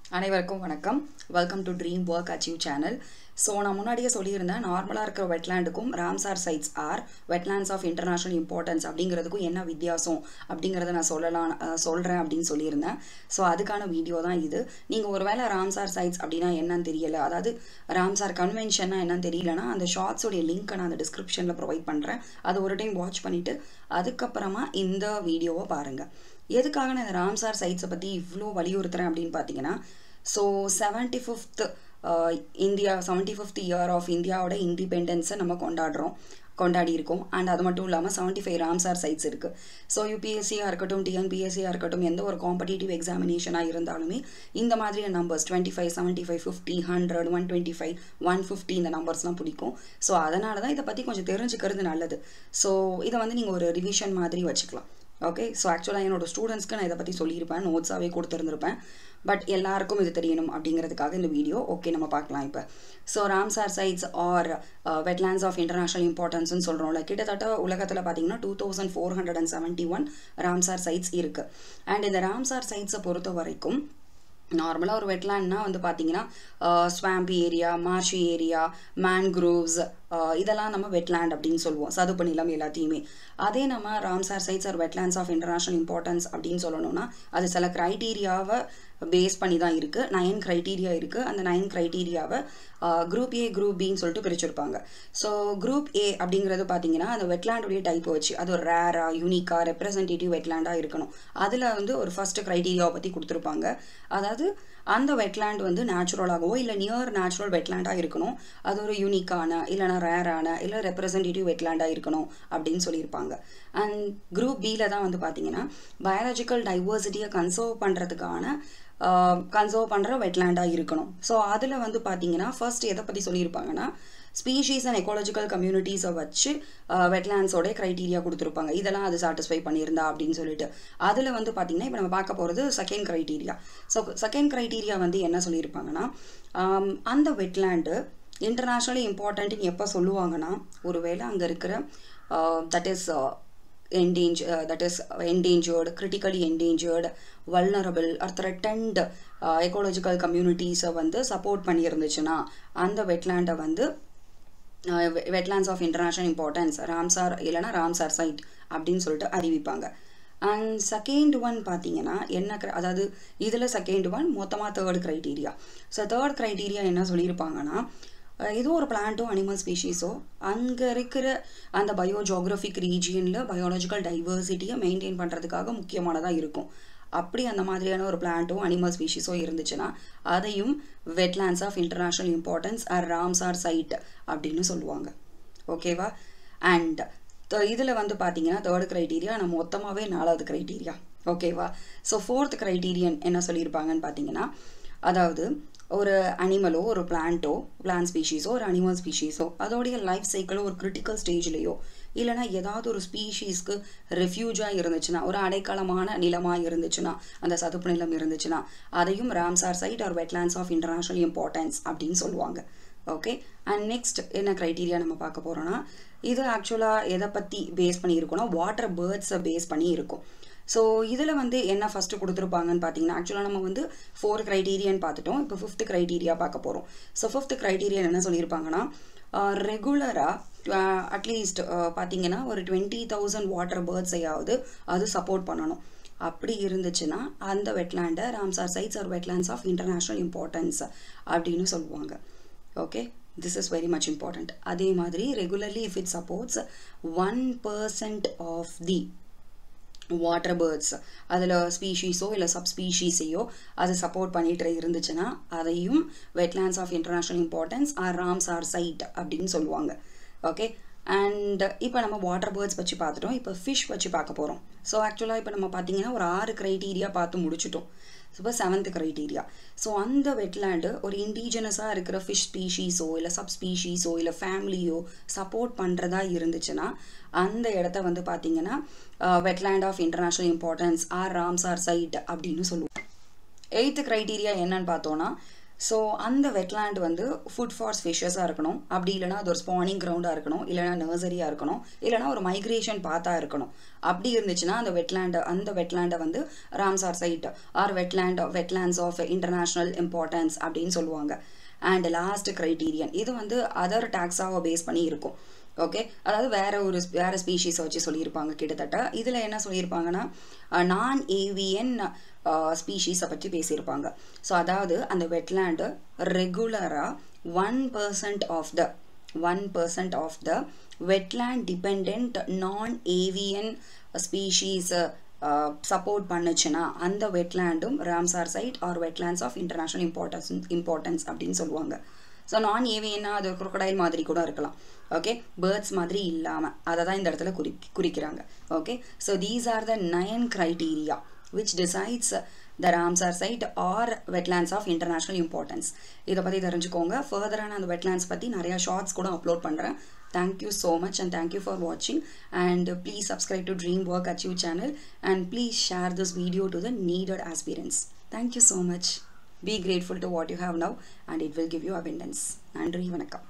அனைவருக்கும் வணக்கம் welcome to dream work achieve channel so நான் முன்னாடியே சொல்லியிருந்தேன் நார்மலாக இருக்கிற வெட்லேண்டுக்கும் Ramsar sites R wetlands of international importance அப்படிங்கிறதுக்கும் என்ன வித்தியாசம் அப்படிங்கிறத நான் சொல்லலாம் சொல்கிறேன் அப்படின்னு சொல்லியிருந்தேன் ஸோ அதுக்கான வீடியோ தான் இது நீங்கள் ஒருவேளை ராம்சார் சைட்ஸ் அப்படின்னா என்னன்னு தெரியல அதாவது ராம்சார் கன்வென்ஷன்னா என்னன்னு தெரியலனா அந்த ஷார்ட்ஸோடைய லிங்க்கை நான் அந்த டிஸ்கிரிப்ஷனில் ப்ரொவைட் பண்ணுறேன் அதை ஒரு டைம் வாட்ச் பண்ணிவிட்டு அதுக்கப்புறமா இந்த வீடியோவை பாருங்கள் எதுக்காக நான் இந்த ராம்சார் சைட்ஸை பற்றி இவ்வளோ வலியுறுத்துறேன் அப்படின்னு பார்த்தீங்கன்னா so seventy fifth India seventy fifth year of இந்தியாவோட இண்டிபெண்டன்ஸை நம்ம கொண்டாடுறோம் கொண்டாடி இருக்கோம் அண்ட் அது மட்டும் இல்லாமல் செவன்ட்டி ஃபைவ் ராம்சார் சைட்ஸ் இருக்குது ஸோ யூபிஎஸ்சியாக இருக்கட்டும் டிஎன்பிஎஸ்சியாக இருக்கட்டும் எந்த ஒரு காம்படிட்டிவ் எக்ஸாமினேஷனாக இருந்தாலுமே இந்த மாதிரியான numbers twenty five seventy five fifty hundred one twenty five one fifty இந்த நம்பர்ஸ்லாம் பிடிக்கும் ஸோ அதனால தான் இதை பற்றி கொஞ்சம் தெரிஞ்சுக்கிறது நல்லது ஸோ இதை வந்து நீங்கள் ஒரு ரிவிஷன் மாதிரி வச்சுக்கலாம் ஓகே ஸோ ஆக்சுவலாக என்னோட ஸ்டூடெண்ட்ஸ்க்கு நான் இதை பற்றி சொல்லியிருப்பேன் நோட்ஸாகவே கொடுத்துருந்துருப்பேன் பட் எல்லாருக்கும் இது தெரியணும் அப்படிங்கிறதுக்காக இந்த வீடியோ ஓகே நம்ம பார்க்கலாம் இப்போ so Ramsar sites R wetlands of international இம்பார்ட்டன்ஸ்னு சொல்கிறோம்ல கிட்டத்தட்ட உலகத்தில் பார்த்தீங்கன்னா two thousand four hundred and seventy one Ramsar sites இருக்குது அண்ட் இந்த ராம்சார் சைட்ஸை பொறுத்த வரைக்கும் நார்மலாக ஒரு வெட்லேண்ட்னா வந்து பார்த்தீங்கன்னா swampy area marshy area mangroves இதெல்லாம் நம்ம வெட்லேண்ட் அப்படின்னு சொல்லுவோம் சதுப்பு நிலம் எல்லாத்தையுமே அதே நம்ம Ramsar sites R wetlands of international importance அப்படின்னு சொல்லணும்னா அது சில க்ரைட்டீரியாவை பேஸ் பண்ணி தான் இருக்குது நைன் க்ரைட்டீரியா இருக்குது அந்த நைன் க்ரைட்டீரியாவை குரூப் ஏ குரூப் பின்னு சொல்லிட்டு பிரிச்சிருப்பாங்க ஸோ குரூப் ஏ அப்படிங்கிறது பார்த்தீங்கன்னா அந்த வெட்லேண்டுடைய டைப் வச்சு அது ஒரு ரேரா யூனிக்காக ரெப்ரசன்டேட்டிவ் வெட்லேண்டாக இருக்கணும் அதில் வந்து ஒரு ஃபர்ஸ்ட் க்ரைட்டீரியாவை பற்றி கொடுத்துருப்பாங்க அதாவது அந்த வெட்லேண்ட் வந்து நேச்சுரலாகவோ இல்லை நியர் நேச்சுரல் வெட்லேண்டாக இருக்கணும் அது ஒரு யூனிக்கான இல்லைனா ரேரான இல்லை ரெப்ரசன்டேட்டிவ் வெட்லேண்டாக இருக்கணும் அப்படின்னு சொல்லியிருப்பாங்க அண்ட் குரூப் பியில் தான் வந்து பார்த்தீங்கன்னா பயாலஜிக்கல் டைவர்சிட்டியை கன்சர்வ் பண்ணுறதுக்கான கன்சர்வ் பண்ணுற வெட்லேண்டாக இருக்கணும் ஸோ அதில் வந்து பார்த்தீங்கன்னா ஃபர்ஸ்ட் எதை பற்றி சொல்லியிருப்பாங்கன்னா ஸ்பீஷீஸ் அண்ட் எக்காலஜிக்கல் கம்யூனிட்டிஸை வச்சு வெட்லேண்ட்ஸோட க்ரைட்டீரியா கொடுத்துருப்பாங்க இதெல்லாம் அது சாட்டிஸ்ஃபை பண்ணியிருந்தா அப்படின்னு சொல்லிட்டு அதில் வந்து பார்த்தீங்கன்னா இப்போ நம்ம பார்க்க போகிறது second criteria so second criteria வந்து என்ன சொல்லியிருப்பாங்கன்னா அந்த வெட்லேண்டு இன்டர்நேஷ்னலி இம்பார்ட்டன்ட்னு எப்போ சொல்லுவாங்கன்னா ஒருவேளை அங்கே இருக்கிற that is endanger uh, that is endangered critically endangered vulnerable or threatened uh, ecological communities-அ வந்து சப்போர்ட் பண்ணியிருந்துச்சுன்னா அந்த வெட்லேண்டை வந்து wetlands of international importance Ramsar இல்லைனா ராம்சார் சைட் அப்படின்னு சொல்லிட்டு அறிவிப்பாங்க அண்ட் செகண்ட் ஒன் பார்த்தீங்கன்னா என்ன அதாவது இதில் செகண்ட் ஒன் மொத்தமாக third criteria so third criteria என்ன சொல்லியிருப்பாங்கன்னா ஏதோ ஒரு பிளான்ட்டோ அனிமல் ஸ்பீஷீஸோ அங்கே இருக்கிற அந்த பயோ ஜோக்ரஃபிக் ரீஜியனில் பயாலஜிக்கல் டைவர்சிட்டியை மெயின்டைன் பண்ணுறதுக்காக முக்கியமானதாக இருக்கும் அப்படி அந்த மாதிரியான ஒரு பிளான்ட்டோ அனிமல் ஸ்பீஷீஸோ இருந்துச்சுன்னா அதையும் wetlands of international importance or Ramsar site அப்படின்னு சொல்லுவாங்க ஓகேவா அண்ட் இதில் வந்து பார்த்தீங்கன்னா தேர்ட் க்ரைட்டீரியா நம்ம மொத்தமாகவே நாலாவது க்ரைட்டீரியா ஓகேவா ஸோ ஃபோர்த் க்ரைட்டீரியன் என்ன சொல்லியிருப்பாங்கன்னு பார்த்தீங்கன்னா அதாவது ஒரு அனிமலோ ஒரு பிளான்ட்டோ பிளான் ஸ்பீஷீஸோ ஒரு அனிமல் ஸ்பீஷீஸோ அதோடைய லைஃப் சைக்கிளோ ஒரு கிரிட்டிக்கல் ஸ்டேஜ்லேயோ இல்லைனா ஏதாவது ஒரு ஸ்பீஷீஸ்க்கு ரெஃப்யூஜாக இருந்துச்சுன்னா ஒரு அடைக்கலமான நிலமாக இருந்துச்சுன்னா அந்த சதுப்பு நிலம் இருந்துச்சுன்னா அதையும் Ramsar site or wetlands of international importance அப்படின்னு சொல்லுவாங்க ஓகே அண்ட் நெக்ஸ்ட் என்ன க்ரைட்டீரியா நம்ம பார்க்க போகிறோன்னா இது ஆக்சுவலாக எதை பற்றி பேஸ் பண்ணி இருக்குன்னா வாட்டர் பேர்ட்ஸை பேஸ் பண்ணி இருக்கும் ஸோ இதில் வந்து என்ன ஃபஸ்ட்டு கொடுத்துருப்பாங்கன்னு பார்த்தீங்கன்னா ஆக்சுவலாக நம்ம வந்து ஃபோர் க்ரைட்டீரியன் பார்த்துட்டோம் இப்போ ஃபிஃப்த் க்ரைட்டீரியா பார்க்க போகிறோம் ஸோ ஃபிஃப்த் க்ரைட்டீரியன் என்ன சொல்லியிருப்பாங்கன்னா ரெகுலராக அட்லீஸ்ட் பார்த்தீங்கன்னா ஒரு டுவெண்ட்டி தௌசண்ட் வாட்டர் பேர்ட்ஸையாவது அது சப்போர்ட் பண்ணணும் அப்படி இருந்துச்சுன்னா அந்த வெட்லேண்டை Ramsar sites R wetlands of international importance அப்படின்னு சொல்லுவாங்க okay this is very much important அதே மாதிரி regularly if it supports one percent of the water birds அதில் ஸ்பீஷீஸோ இல்லை சப் ஸ்பீஷீஸையோ அது சப்போர்ட் பண்ணிட்டு இருந்துச்சுன்னா அதையும் wetlands of international importance or Ramsar site அப்படின்னு சொல்லுவாங்க ஓகே அண்ட் இப்போ நம்ம வாட்டர் பேர்ட்ஸ் வச்சு பார்த்துட்டோம் இப்போ ஃபிஷ் வச்சு பார்க்க போகிறோம் ஸோ ஆக்சுவலாக இப்போ நம்ம பார்த்தீங்கன்னா ஒரு ஆறு க்ரைட்டீரியா பார்த்து முடிச்சிட்டோம் இப்போ செவன்த் க்ரைட்டீரியா ஸோ அந்த வெட்லேண்டு ஒரு இண்டிஜினஸாக இருக்கிற ஃபிஷ் ஸ்பீஷீஸோ இல்லை சப் ஸ்பீஷீஸோ இல்லை ஃபேமிலியோ சப்போர்ட் பண்ணுறதா இருந்துச்சுன்னா அந்த இடத்த வந்து பார்த்தீங்கன்னா wetland of international importance or Ramsar site அப்படின்னு சொல்லுவோம் எயித்து க்ரைட்டீரியா என்னன்னு பார்த்தோன்னா ஸோ அந்த வெட்லேண்ட் வந்து ஃபுட் ஃபார் ஃபிஷஸாக இருக்கணும் அப்படி இல்லைனா அது ஒரு ஸ்பானிங் கிரவுண்டாக இருக்கணும் இல்லைனா நர்சரியாக இருக்கணும் இல்லைனா ஒரு மைக்ரேஷன் பாத்தாக இருக்கணும் அப்படி இருந்துச்சுன்னா அந்த வெட்லேண்டை அந்த வெட்லேண்டை வந்து Ramsar site or wetland wetlands of international importance அப்படின்னு சொல்லுவாங்க அண்ட் லாஸ்ட் க்ரைட்டீரியன் இது வந்து அதர் டேக்ஸாவை பேஸ் பண்ணி இருக்கும் ஓகே அதாவது வேற ஒரு வேற ஸ்பீஷீஸை வச்சு சொல்லியிருப்பாங்க கிட்டத்தட்ட இதில் என்ன சொல்லியிருப்பாங்கன்னா நான் ஏவியன் ஸ்பீஷீஸை பற்றி பேசியிருப்பாங்க ஸோ அதாவது அந்த வெட்லேண்டு ரெகுலராக one percent of the one percent of the wetland depend non avian ஸ்பீஷீஸை சப்போர்ட் பண்ணுச்சுன்னா அந்த வெட்லேண்டும் Ramsar site or wetlands of international importance importance அப்படின்னு சொல்லுவாங்க ஸோ நான் ஏவியன்னா அது குரோக்கடைல் மாதிரி கூட இருக்கலாம் ஓகே பேர்ட்ஸ் மாதிரி இல்லாமல் அதை தான் இந்த இடத்துல குறி குறிக்கிறாங்க okay so these are the nine criteria which decides the Ramsar site or wetlands of international importance இதை பற்றி தெரிஞ்சுக்கோங்க ஃபர்தராக நான் அந்த வெட்லேண்ட்ஸ் பற்றி நிறையா ஷார்ட்ஸ் கூட அப்லோட் பண்ணுறேன் thank you so much and thank you for watching and please subscribe to dream work achieve channel and please share this video to the needed aspirants thank you so much be grateful to what you have now and it will give you abundance நன்றி வணக்கம்